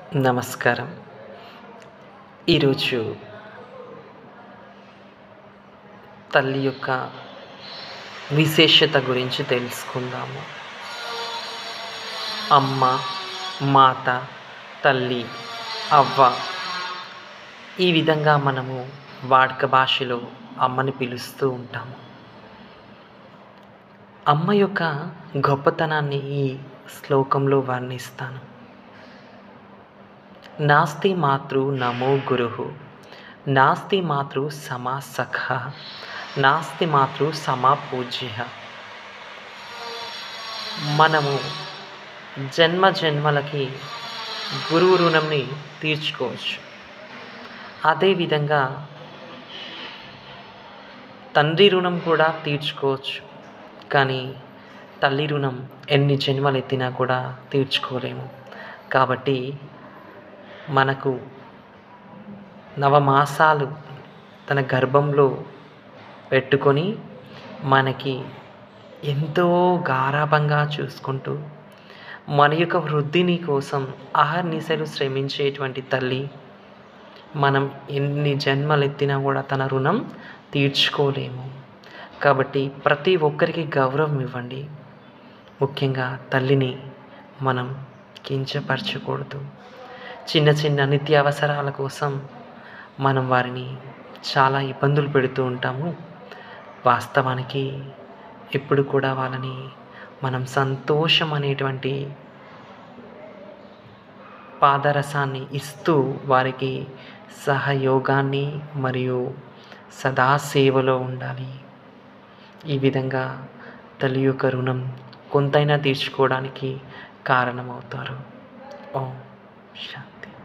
నమస్కారం ఈరోజు తల్లి యొక్క విశేషత గురించి తెలుసుకుందాము అమ్మ మాత తల్లి అవ్వ ఈ విధంగా మనము వాడుక భాషలో అమ్మని పిలుస్తూ ఉంటాము అమ్మ యొక్క గొప్పతనాన్ని ఈ శ్లోకంలో వర్ణిస్తాను నాస్తి మాతృ నమో గురు నాస్తి మాతృ సమా సఖ నాస్తి మాతృ సమా పూజ్య మనము జన్మ జన్మలకి గురువు రుణంని తీర్చుకోవచ్చు అదేవిధంగా తండ్రి రుణం కూడా తీర్చుకోవచ్చు కానీ తల్లి రుణం ఎన్ని జన్మలు ఎత్తినా కూడా తీర్చుకోలేము కాబట్టి మనకు నవమాసాలు తన గర్భంలో పెట్టుకొని మనకి ఎంతో గారాభంగా చూసుకుంటూ మన యొక్క వృద్ధిని కోసం అహర్నిశలు శ్రమించేటువంటి తల్లి మనం ఎన్ని జన్మలు ఎత్తినా కూడా తన రుణం తీర్చుకోలేము కాబట్టి ప్రతి ఒక్కరికి గౌరవం ఇవ్వండి ముఖ్యంగా తల్లిని మనం కించపరచకూడదు చిన్న చిన్న నిత్యావసరాల కోసం మనం వారిని చాలా ఇబ్బందులు పెడుతూ ఉంటాము వాస్తవానికి ఎప్పుడు కూడా వాళ్ళని మనం సంతోషం అనేటువంటి పాదరసాన్ని ఇస్తూ వారికి సహయోగాన్ని మరియు సదా సేవలో ఉండాలి ఈ విధంగా తల్లి యొక్క రుణం కొంతైనా తీర్చుకోవడానికి కారణమవుతారు ఓం శాంతి